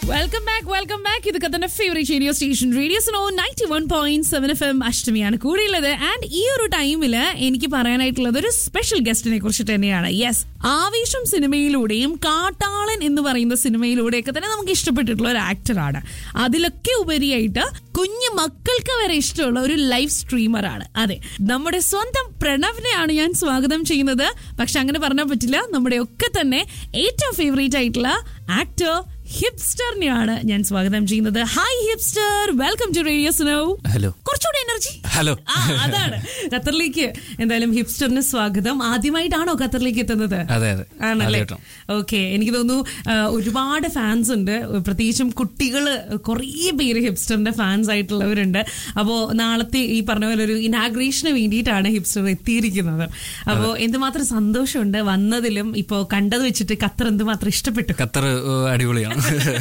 Welcome back welcome back ഇത് കത്തന്റെ favourite radio station Radio Snow ninety one point seven F M അഷ്ടമിയാണ് കൂടെയുള്ളത് and ഈ ഒരു ടൈമില് എനിക്ക് പറയാനായിട്ടുള്ളത് ഒരു സ്പെഷ്യൽ ഗസ്റ്റിനെ കുറിച്ചിട്ട് തന്നെയാണ് യെസ് ആവേശം സിനിമയിലൂടെയും കാട്ടാളൻ എന്ന് പറയുന്ന സിനിമയിലൂടെയൊക്കെ തന്നെ നമുക്ക് ഇഷ്ടപ്പെട്ടിട്ടുള്ള ഒരു ആക്ടറാണ് അതിലൊക്കെ ഉപരിയായിട്ട് കുഞ്ഞു മക്കൾക്ക് വരെ ഇഷ്ടമുള്ള ഒരു ലൈവ് സ്ട്രീമറാണ് അതെ നമ്മുടെ സ്വന്തം പ്രണവിനെയാണ് ഞാൻ സ്വാഗതം ചെയ്യുന്നത് പക്ഷെ അങ്ങനെ പറഞ്ഞാൽ പറ്റില്ല നമ്മുടെ ഒക്കെ തന്നെ ഏറ്റവും ഫേവറേറ്റ് ആയിട്ടുള്ള ആക്ടർ ഹിപ്സ്റ്ററിനെയാണ് ഞാൻ സ്വാഗതം ചെയ്യുന്നത് hi hipster welcome to Radio Snow hello കുറച്ചുകൂടെ എനർജി ഹലോ ആ അതാണ് ഖത്തറിലേക്ക് എന്തായാലും ഹിപ്സ്റ്ററിന് സ്വാഗതം ആദ്യമായിട്ടാണോ ഖത്തറിലേക്ക് എത്തുന്നത് അതെ അതെ ആണല്ലേ ആദ്യമായിട്ടാണ്. ഓക്കെ എനിക്ക് തോന്നുന്നു ആ, ഒരുപാട് ഫാൻസ് ഉണ്ട് പ്രത്യേകിച്ചും കുട്ടികള് കുറേ പേര് ഹിപ്സ്റ്ററിന്റെ ഫാൻസ് ആയിട്ടുള്ളവരുണ്ട് അപ്പോ നാളത്തെ ഈ പറഞ്ഞ പോലെ ഒരു ഇനാഗ്രേഷന് വേണ്ടിയിട്ടാണ് ഹിപ്സ്റ്റർ എത്തിയിരിക്കുന്നത് അപ്പോ എന്തുമാത്രം സന്തോഷമുണ്ട് വന്നതിലും ഇപ്പോ കണ്ടത് വെച്ചിട്ട് ഖത്തർ എന്തുമാത്രം ഇഷ്ടപ്പെട്ടു ഖത്തർ ഏഹ്, അടിപൊളിയാണ്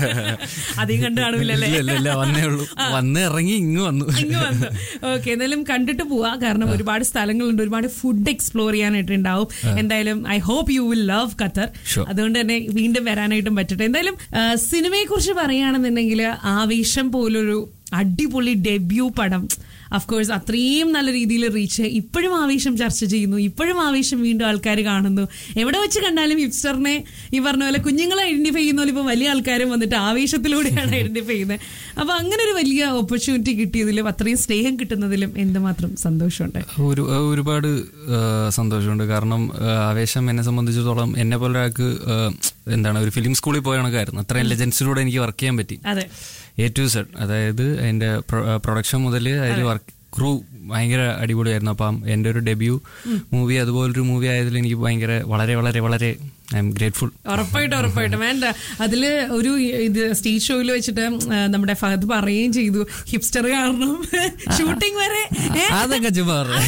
അധികം കണ്ടു കാണൂലല്ലേ ഇല്ല ഇല്ല ഇല്ല വന്നേ ഉള്ളൂ വന്ന് ഇറങ്ങി ഇങ്ങ് വന്നു ഇങ്ങ് വന്നു ഓക്കെ എന്തായാലും കണ്ടിട്ട് പോവാ കാരണം ഒരുപാട് സ്ഥലങ്ങളുണ്ട് ഒരുപാട് ഫുഡ് എക്സ്പ്ലോർ ചെയ്യാനായിട്ട് ഉണ്ടാവും എന്തായാലും I hope you will love Qatar Sure. അതുകൊണ്ട് തന്നെ വീണ്ടും വരാനായിട്ടും പറ്റട്ടെ എന്തായാലും സിനിമയെ കുറിച്ച് പറയുകയാണെന്നുണ്ടെങ്കിൽ ആവേശം പോലൊരു അടിപൊളി ഡെബ്യൂ പടം അഫ്കോഴ്സ് അത്രയും നല്ല രീതിയിൽ റീച്ച് ഇപ്പോഴും ആവേശം ചർച്ച ചെയ്യുന്നു ഇപ്പോഴും ആവേശം വീണ്ടും ആൾക്കാർ കാണുന്നു എവിടെ വെച്ച് കണ്ടാലും ഹിപ്സ്റ്ററിനെ ഈ പറഞ്ഞ പോലെ കുഞ്ഞുങ്ങളെ ഐഡന്റിഫൈ ചെയ്യുന്ന പോലെ ഇപ്പൊ വലിയ ആൾക്കാരും വന്നിട്ട് ആവേശത്തിലൂടെയാണ് ഐഡന്റിഫൈ ചെയ്യുന്നത് അപ്പൊ അങ്ങനെ ഒരു വലിയ ഓപ്പർച്യൂണിറ്റി കിട്ടിയതിലും അത്രയും സ്നേഹം കിട്ടുന്നതിലും എന്തുമാത്രം സന്തോഷമുണ്ട് ഒരു ഏഹ്, ഒരുപാട് ഏഹ്, സന്തോഷമുണ്ട് കാരണം ഏഹ്, ആവേശം എന്നെ സംബന്ധിച്ചിടത്തോളം എന്നെ പോലെ ഒരാൾക്ക് ഏഹ്, എന്താണ് ഒരു ഫിലിം സ്കൂളിൽ പോയ കണക്കായിരുന്നു അത്രയും ലെജൻസിലൂടെ എനിക്ക് വർക്ക് ചെയ്യാൻ പറ്റി അതെ എ ടു സെഡ് അതായത് അതിന്റെ പ്രൊഡക്ഷൻ മുതൽ അതിൽ വർക്ക് ക്രൂ ഭയങ്കര അടിപൊളിയായിരുന്നു അപ്പം എൻ്റെ ഒരു ഡെബ്യൂ മൂവി അതുപോലൊരു മൂവി ആയതിൽ എനിക്ക് ഭയങ്കര വളരെ വളരെ വളരെ ഐ എം ഗ്രേറ്റ്ഫുൾ ഉറപ്പായിട്ടും ഉറപ്പായിട്ടും വേണ്ട അതില് ഒരു ഇത് സ്റ്റേജ് ഷോയിൽ വെച്ചിട്ട് ആ, നമ്മുടെ ഫഹദ് പറയുകയും ചെയ്തു ഹിപ്സ്റ്റർ കാരണം ഷൂട്ടിംഗ് വരെ ഏ? അതൊക്കെ ചുമ്മാ പറഞ്ഞു.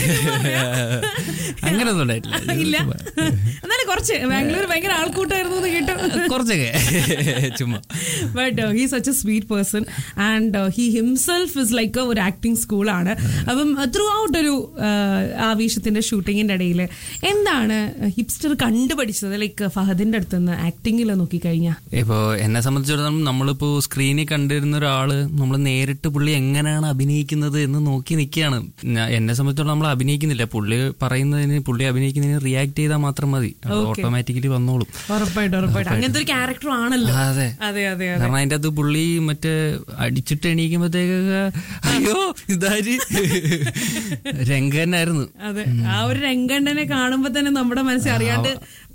അങ്ങനെയൊന്നും ഉണ്ടായിട്ടില്ല ഇല്ല എന്നാലും കുറച്ച് ബാംഗ്ലൂർ ഭയങ്കര ആൾക്കൂട്ടായിരുന്നു എന്ന് കേട്ടു കുറച്ചൊക്കെ ചുമ്മാ but he such a sweet person and he himself is like ഒരു ആക്ടിങ് സ്കൂളാണ് അപ്പം ത്രൂ ഔട്ട് ഒരു uh, ആവേശത്തിന്റെ ഷൂട്ടിങ്ങിന്റെ ഇടയിൽ എന്താണ് ഹിപ്സ്റ്റർ കണ്ടുപഠിച്ചത് ലൈക്ക് ഫഹദിന്റെ അടുത്ത് നിന്ന് ആക്ടിങ്ങിൽ നോക്കിക്കഴിഞ്ഞാൽ ഇപ്പോ എന്നെ സംബന്ധിച്ചിടത്തോളം നമ്മളിപ്പോ സ്ക്രീനിൽ കണ്ടിരുന്ന ഒരാള് നമ്മൾ നേരിട്ട് പുള്ളി എങ്ങനെയാണ് അഭിനയിക്കുന്നത് എന്ന് നോക്കി നിൽക്കുകയാണ് ഞാൻ- എന്നെ സംബന്ധിച്ചിടത്തോളം നമ്മൾ അഭിനയിക്കുന്നില്ല പുള്ളി പറയുന്നതിന് പുള്ളി അഭിനയിക്കുന്നതിന് റിയാക്ട് ചെയ്താൽ മാത്രം മതി ഓട്ടോമാറ്റിക്കലി വന്നോളും ഉറപ്പായിട്ടും ഉറപ്പായിട്ടും അങ്ങനത്തെ ഒരു ക്യാരക്ടർ ആണല്ലോ അതെ അതെ അതെ അതെ കാരണം അതിന്റെ അകത്ത് പുള്ളി മറ്റേ അടിച്ചിട്ട് എണീക്കുമ്പോഴത്തേക്കൊക്കെ അയ്യോ ഇതാര് രംഗനായിരുന്നു അതെ ആ ഒരു രംഗണ്ണനെ കാണുമ്പോ തന്നെ നമ്മുടെ മനസ്സിൽ അറിയാണ്ട്